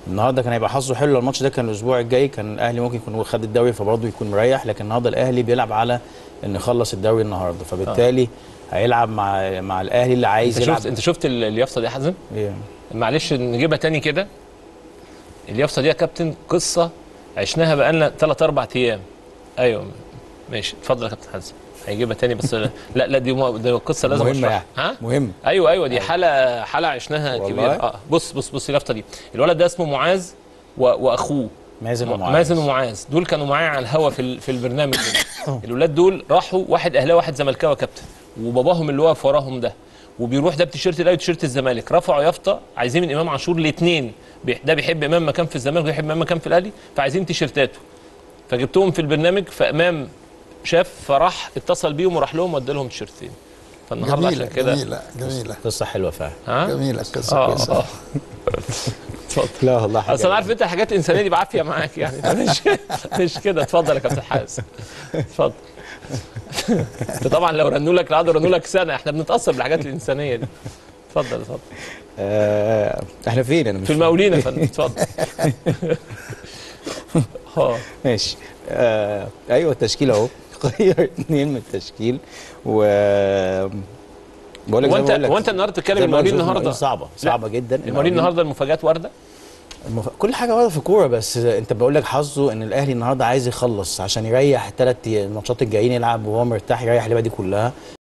النهارده كان هيبقى حظه حلو لو الماتش ده كان الاسبوع الجاي كان الاهلي ممكن يكون خد الدوري فبرضه يكون مريح لكن النهارده الاهلي بيلعب على ان يخلص الدوري النهارده فبالتالي هيلعب مع مع الاهلي اللي عايز انت يلعب شفت انت شفت ال- اليافطه دي يا حازم إيه. معلش نجيبها تاني كده اليافطه دي يا كابتن قصه عشناها بقالنا 3 4 ايام ايوه ماشي اتفضل يا كابتن حازم هيجيبها تاني بس لا لا دي, مو... دي قصه لازم مهمه اشرحها يعني ها مهم ايوه ايوه دي حاله حاله عشناها والله؟ كبيره اه بص بص بص اليافطه دي الولد ده اسمه معاذ و... واخوه مازن ومعاذ مازن ومعاذ دول كانوا معايا على الهوا في ال- في البرنامج ده الولاد دول راحوا واحد اهلاوي واحد زملكاوي يا كابتن وباباهم اللي واقف وراهم ده وبيروح ده بتيشيرت الاهلي وتيشيرت الزمالك رفعوا يافطه عايزين من امام عاشور الاثنين ده بيحب امام مكان في الزمالك وده بيحب امام مكان في الاهلي فعايزين تيشيرتاته فجبتهم في البرنامج فامام شاف فراح اتصل بيهم وراح لهم وادى لهم تيشيرتين فالنهارده جميلة عشان كده جميلة جميلة قصه حلوه فعلا ها جميلة قصة اه كويسة اه اتفضل لا والله حاجه اصل انا عارف انت الحاجات الانسانيه دي بعافيه معاك يعني ده مش مش كده اتفضل يا كابتن حازم اتفضل انت طبعا لو رنوا لك قعدوا رنوا لك سنه احنا بنتاثر بالحاجات الانسانيه دي اتفضل اتفضل آه احنا فين انا مش في المقاولين يا فندم اتفضل اه ماشي آه ايوه التشكيل اهو غير اثنين من التشكيل و بقول لك هو زي انت ما بقول لك هو انت النهارده بتتكلم زي ما بقول المقاولين لك النهارده صعبه صعبه جدا المقاولين النهارده المفاجات وارده المف... كل حاجه واضحه في الكوره بس انت بقول لك حظه ان الاهلي النهارده عايز يخلص عشان يريح الثلاث الماتشات الجايين يلعب وهو مرتاح يريح اللعبه دي كلها